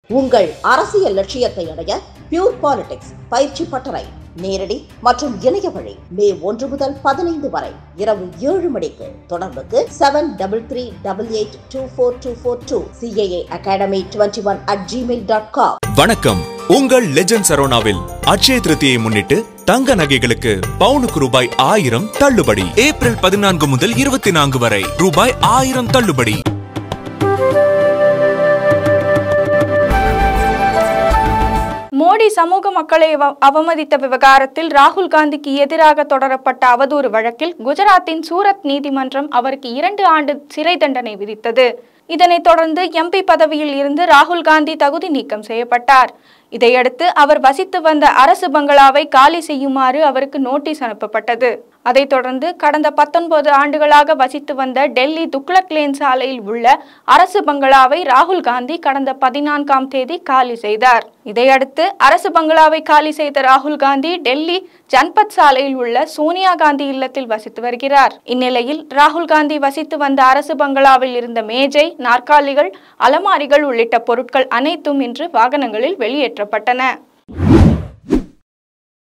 உங்கள் அரசியல் லட்சியத்தை அடைய பியூர் பாலிடிக்ஸ் பயிற்சி பட்டறை நேரடி மற்றும் இணைய வழி மே ஒன்று முதல் பதினைந்து வரை இரவு ஏழு மணிக்கு தொடர்புக்கு seven double three double eight two four two four two CAA academy twenty one at gmail dot com வணக்கம் உங்கள் லெஜண்ட் சரோனாவில் அட்சய திருத்தியை முன்னிட்டு தங்க நகைகளுக்கு பவுனுக்கு ரூபாய் ஆயிரம் தள்ளுபடி ஏப்ரல் பதினான்கு முதல் இருபத்தி நான்கு வரை ரூபாய் ஆயிரம் தள்ளுபடி மோடி சமூக மக்களை அவ- அவமதித்த விவகாரத்தில் ராகுல் காந்திக்கு எதிராக தொடரப்பட்ட அவதூறு வழக்கில் குஜராத்தின் சூரத் நீதிமன்றம் அவருக்கு இரண்டு ஆண்டு சிறை தண்டனை விதித்தது இதனைத் தொடர்ந்து எம்பி பதவியில் இருந்து ராகுல் காந்தி தகுதி நீக்கம் செய்யப்பட்டார் இதையடுத்து அவர் வசித்து வந்த அரசு பங்களாவை காலி செய்யுமாறு அவருக்கு நோட்டீஸ் அனுப்பப்பட்டது அதைத் தொடர்ந்து கடந்த பத்தொன்பது ஆண்டுகளாக வசித்து வந்த டெல்லி துக்ளக் லேன் சாலையில் உள்ள அரசு பங்களாவை ராகுல் காந்தி கடந்த பதினான்காம் தேதி காலி செய்தார் இதையடுத்து அரசு பங்களாவை காலி செய்த ராகுல் காந்தி டெல்லி ஜன்பத் சாலையில் உள்ள சோனியா காந்தி இல்லத்தில் வசித்து வருகிறார் இந்நிலையில் ராகுல் காந்தி வசித்து வந்த அரசு பங்களாவில் இருந்த மேஜை நாற்காலிகள் அலமாரிகள் உள்ளிட்ட பொருட்கள் அனைத்தும் இன்று வாகனங்களில் வெளியேற்றப்பட்டன